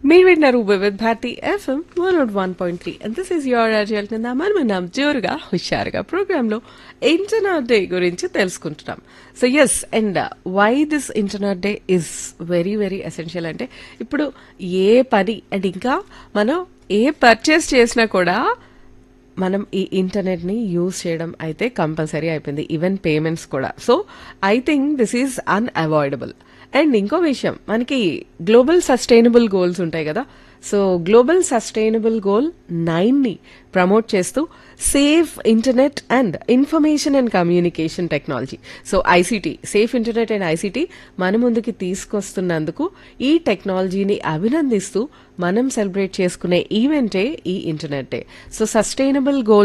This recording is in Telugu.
మీరు వింటున్నారు Vividh Bharati FM one not one point three and this is your అర్జల్ కింద మనం మనం జోరుగా హుషారుగా ప్రోగ్రామ్ లో ఇంటర్నెట్ డే గురించి తెలుసుకుంటున్నాం so yes and why this internet day is very very essential అంటే ఇప్పుడు ఏ పని అండ్ ఇంకా మనం ఏ పర్చేస్ చేసినా కూడా మనం ఈ ఇంటర్నెట్ ని యూజ్ చేయడం అయితే కంపల్సరీ అయిపోయింది ఈవెన్ పేమెంట్స్ కూడా so I think this is unavoidable and ఇంకో విషయం మనకి గ్లోబల్ సస్టైనబుల్ గోల్స్ ఉంటాయి కదా so global sustainable goal nine ని ప్రమోట్ చేస్తూ safe internet and information and communication technology so ICT safe internet and ICT మన ముందుకి తీసుకొస్తున్నందుకు ఈ టెక్నాలజీని అభినందిస్తూ మనం సెలబ్రేట్ చేసుకునే ఈవెంటే ఈ internet day so sustainable goal